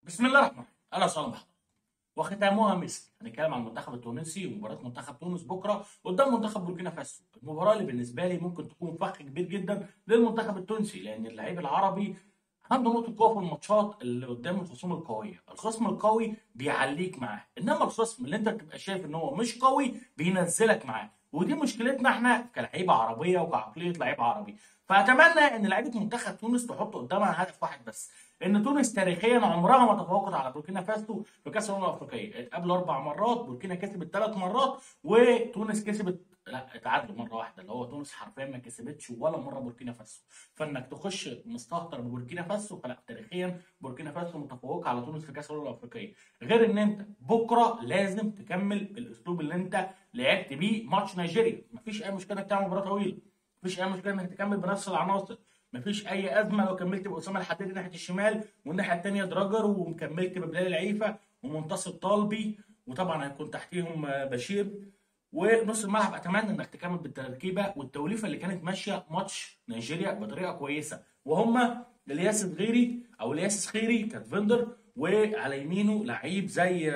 بسم الله الرحمن الرحيم اهلا وسهلا بحضرتك وختامها مثل هنتكلم عن المنتخب التونسي ومباراه منتخب تونس بكره قدام منتخب بوركينا فاسو المباراه اللي بالنسبه لي ممكن تكون فخ كبير جدا للمنتخب التونسي لان اللعيب العربي عنده نقطه قوه في الماتشات اللي قدام الخصوم القويه الخصم القوي بيعليك معاه انما الخصم اللي انت بتبقى شايف ان هو مش قوي بينزلك معاه ودي مشكلتنا احنا كلعيبه عربيه وكعقليه لعيب عربي فاتمنى ان لعيبه منتخب تونس تحط قدامها هدف واحد بس ان تونس تاريخيا عمرها ما تفوقت على بوركينا فاسو في كاس الامم الافريقيه اتقابلوا اربع مرات بوركينا كسبت ثلاث مرات وتونس كسبت لا اتعادلوا مره واحده اللي هو تونس حرفيا ما كسبتش ولا مره بوركينا فاسو فانك تخش مستهتر ببوركينا فاسو فلا تاريخيا بوركينا فاسو متفوقه على تونس في كاس الامم الافريقيه غير ان انت بكره لازم تكمل بالاسلوب اللي انت لعبت بيه ماتش نيجيريا مفيش اي مشكله انك تعمل مباراه طويله مفيش اي مشكله انك تكمل بنفس العناصر مفيش اي ازمه لو كملت باسامه الحدادي ناحيه الشمال والناحيه الثانيه دراجر وكملت ببلال العيفه ومنتصر طالبي وطبعا هيكون تحتيهم بشير ونص الملعب اتمنى انك تكمل بالتركيبه والتوليفه اللي كانت ماشيه ماتش نيجيريا بطريقه كويسه وهم الياس غيري او الياس خيري كانت فيندر وعلى يمينه لعيب زي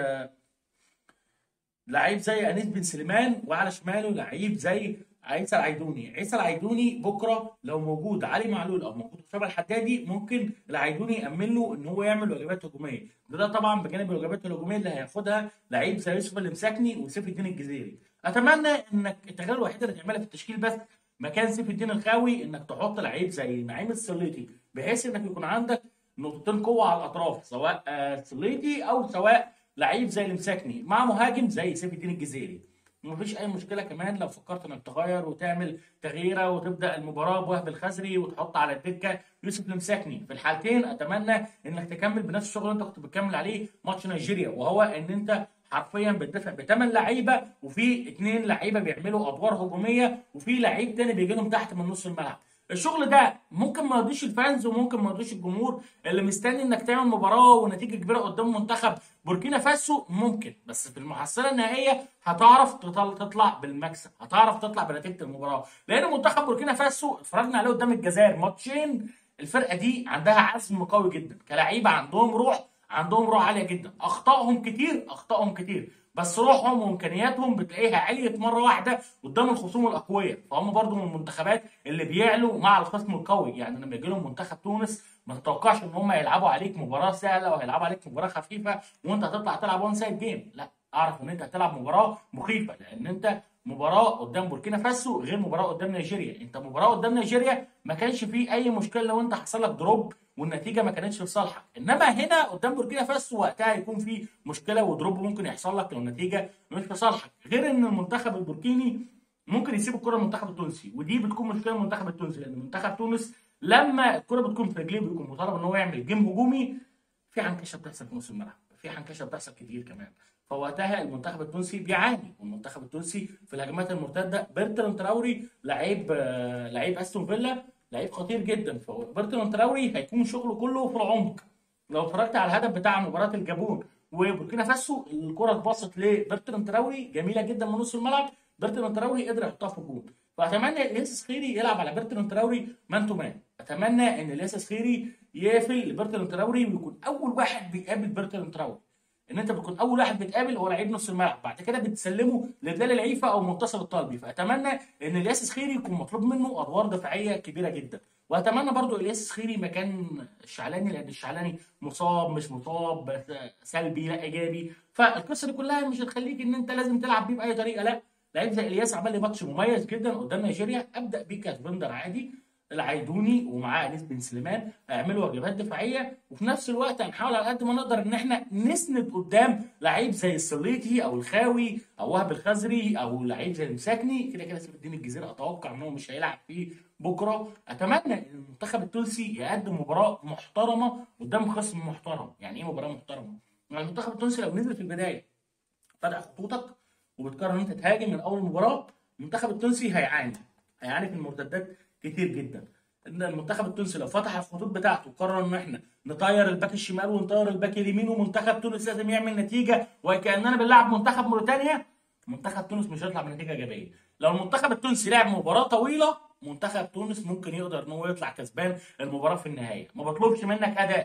لعيب زي انيس بن سليمان وعلى شماله لعيب زي عيسى العيدوني عيسى العيدوني بكره لو موجود علي معلول او موجود اسامه الحدادي ممكن العيدوني يامن له ان هو يعمل واجبات هجوميه ده, ده طبعا بجانب الواجبات الهجوميه اللي هياخدها لعيب زي يوسف المساكني وسيف الدين الجزيري اتمنى انك التغيير الوحيد اللي تعملها في التشكيل بس مكان سيف الدين الخاوي انك تحط لعيب زي نعيم السليطي بحيث انك يكون عندك نقطتين قوه على الاطراف سواء السليطي او سواء لعيب زي المساكني مع مهاجم زي سيف الدين الجزيري مفيش اي مشكله كمان لو فكرت انك تغير وتعمل تغييره وتبدا المباراه بوهب الخزري وتحط على الدكه يوسف المساكني في الحالتين اتمنى انك تكمل بنفس الشغل اللي انت كنت بتكمل عليه ماتش نيجيريا وهو ان انت حرفيا بتدافع بثمان لعيبه وفي اثنين لعيبه بيعملوا ادوار هجوميه وفي لعيب تاني بيجي لهم تحت من نص الملعب الشغل ده ممكن ما يرضيش الفانز وممكن ما يرضيش الجمهور اللي مستني انك تعمل مباراه ونتيجه كبيره قدام منتخب بوركينا فاسو ممكن بس في المحصله النهائيه هتعرف تطلع بالمكسب هتعرف تطلع بنتيجه المباراه لان منتخب بوركينا فاسو اتفرجنا عليه قدام الجزائر ماتشين الفرقه دي عندها عزم قوي جدا كلعيبه عندهم روح عندهم روح عاليه جدا اخطائهم كتير اخطائهم كتير بس روحهم وامكانياتهم بتلاقيها عليت مره واحده قدام الخصوم الاقوياء فهم برضو من المنتخبات اللي بيعلوا مع الخصم القوي يعني لما يجي لهم منتخب تونس ما تتوقعش ان هم يلعبوا عليك مباراه سهله وهيلعبوا عليك مباراه خفيفه وانت هتطلع تلعب وان سايد جيم لا اعرف ان انت هتلعب مباراه مخيفه لان انت مباراه قدام بوركينا فاسو غير مباراه قدام نيجيريا انت مباراه قدام نيجيريا ما كانش فيه اي مشكله لو انت حصل لك دروب والنتيجه ما كانتش في صالحك انما هنا قدام بوركينا فاسو وقتها هيكون في مشكله ودروب ممكن يحصل لك لو النتيجه مش في صالحك غير ان المنتخب البوركيني ممكن يسيب الكره للمنتخب التونسي ودي بتكون مشكله المنتخب التونسي لان منتخب تونس لما الكره بتكون في رجليه بيكون مطالب ان هو يعمل جيم هجومي في عنكشه بتحصل في نص الملعب في عنكشه بتحصل كتير كمان فوقتها المنتخب التونسي بيعاني والمنتخب التونسي في الهجمات المرتده بيرتران تراوري لعيب لعيب استون فيلا لعيب خطير جدا فبرتون تراوري هيكون شغله كله في العمق لو اتفرجت على الهدف بتاع مباراه الجابون وبوركينا فاسو الكره اتبصت لبرتون تراوري جميله جدا من نص الملعب برتون تراوري قدر يحطها في الجون فاتمنى الياس خيري يلعب على برتون تراوري مان تو مان اتمنى ان الياس خيري يقفل لبرتون تراوري ويكون اول واحد بيقابل برتون تراوري ان انت بتكون اول واحد بتقابل هو لعيب نص الملعب بعد كده بتسلمه لبلال العيفه او منتصر الطالبي فاتمنى ان الياس خيري يكون مطلوب منه ادوار دفاعيه كبيره جدا واتمنى برضو الياس خيري مكان الشعلاني لان الشعلاني مصاب مش مصاب سلبي لا ايجابي فالقصه دي كلها مش هتخليك ان انت لازم تلعب بيه باي طريقه لا لعيب زي الياس عمل لي ماتش مميز جدا قدام نيجيريا ابدا بيه كفندر عادي العيدوني ومعاه انيس بن سليمان هيعملوا واجبات دفاعيه وفي نفس الوقت هنحاول على قد ما نقدر ان احنا نسند قدام لعيب زي السليطي او الخاوي او وهب الخزري او لعيب زي المساكني كده كده سيف الدين الجزيره اتوقع ان هو مش هيلعب فيه بكره اتمنى ان المنتخب التونسي يقدم مباراه محترمه قدام خصم محترم يعني ايه مباراه محترمه؟ يعني المنتخب التونسي لو نزل في البدايه فتح خطوطك وبتقرر ان انت تهاجم من اول مباراه المنتخب التونسي هيعاني هيعاني في المرتدات كتير جدا ان المنتخب التونسي لو فتح الخطوط بتاعته وقرر ان احنا نطير الباك الشمال ونطير الباك اليمين ومنتخب تونس لازم يعمل نتيجه وكاننا بنلعب منتخب موريتانيا منتخب تونس مش هيطلع بنتيجه ايجابيه لو المنتخب التونسي لعب مباراه طويله منتخب تونس ممكن يقدر ان هو يطلع كسبان المباراه في النهايه ما بطلبش منك اداء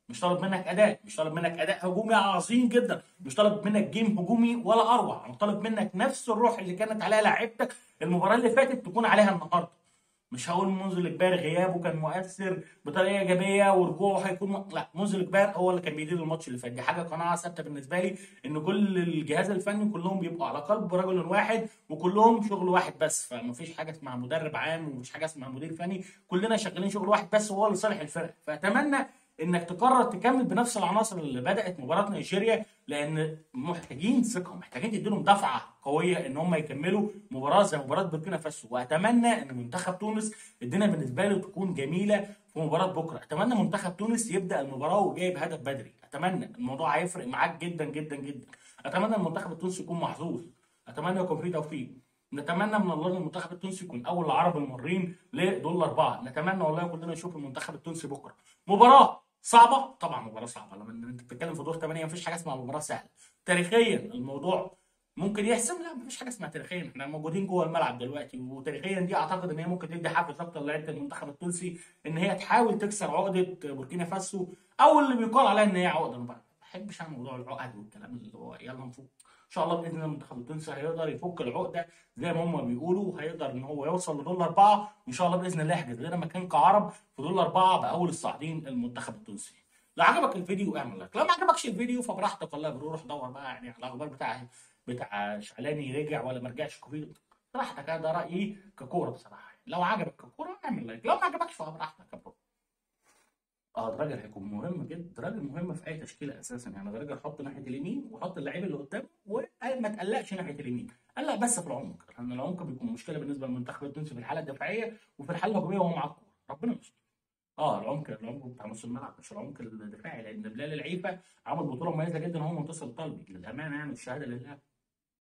مش طالب منك اداء مش طالب منك اداء هجومي عظيم جدا مش طالب منك جيم هجومي ولا اروع انا طالب منك نفس الروح اللي كانت عليها لعيبتك المباراه اللي فاتت تكون عليها النهارده مش هقول منذ الكبار غيابه كان مؤثر بطريقه ايجابيه ورجوعه هيكون م... لا منذ الكبار هو اللي كان بيدير الماتش اللي فات دي حاجه قناعه ثابته بالنسبه لي ان كل الجهاز الفني كلهم بيبقوا على قلب رجل واحد وكلهم شغل واحد بس فمفيش حاجه اسمها مدرب عام ومفيش حاجه اسمها مدير فني كلنا شغالين شغل واحد بس وهو لصالح الفرق فاتمنى انك تقرر تكمل بنفس العناصر اللي بدات مباراه نيجيريا لان محتاجين ثقه محتاجين تديلهم دفعه قويه ان هم يكملوا مباراه زي مباراه بوركينا فاسو واتمنى ان منتخب تونس الدنيا بالنسبه له تكون جميله في مباراه بكره اتمنى منتخب تونس يبدا المباراه وجايب هدف بدري اتمنى الموضوع هيفرق معاك جدا جدا جدا اتمنى المنتخب التونسي يكون محظوظ اتمنى يكون فيه توفيق نتمنى من الله ان المنتخب التونسي يكون اول العرب المارين لدول اربعه نتمنى والله كلنا نشوف المنتخب التونسي بكره مباراه صعبه طبعا مباراه صعبه لما انت بتتكلم في دور 8 مفيش حاجه اسمها مباراه سهله تاريخيا الموضوع ممكن يحسم لا مفيش حاجه اسمها تاريخيا احنا موجودين جوه الملعب دلوقتي وتاريخيا دي اعتقد ان هي ممكن تدي حافز اكتر لعيبه المنتخب التونسي ان هي تحاول تكسر عقده بوركينا فاسو او اللي بيقال عليها ان هي عقده انا ما بحبش انا موضوع العقد والكلام اللي هو يلا نفوق ان شاء الله باذن الله المنتخب التونسي هيقدر يفك العقده زي ما هم بيقولوا وهيقدر ان هو يوصل لدول اربعه وان شاء الله باذن الله يحجز لنا مكان كعرب في دول اربعه باول الصاعدين المنتخب التونسي لو عجبك الفيديو اعمل لايك لو ما عجبكش الفيديو فبراحتك والله بروح دور بقى يعني على الاخبار بتاع بتاع شعلاني رجع ولا ما رجعش كوفيد براحتك ده رايي ككوره بصراحه لو عجبك ككوره اعمل لايك لو ما عجبكش فبراحتك يا برو اه ده راجل هيكون مهم جدا ده راجل مهم في اي تشكيله اساسا يعني ده راجل حط ناحيه اليمين وحط اللعيب اللي قدامه وما تقلقش ناحيه اليمين قلق بس في العمق لان العمق بيكون مشكله بالنسبه للمنتخب التونسي في الحاله الدفاعيه وفي الحاله الهجوميه وهو معاه الكوره ربنا يستر اه العمق العمق بتاع نص الملعب مش العمق الدفاعي لان بلال العيفه عمل بطوله مميزه جدا وهو منتصر الطلبي للامانه يعني والشهاده لله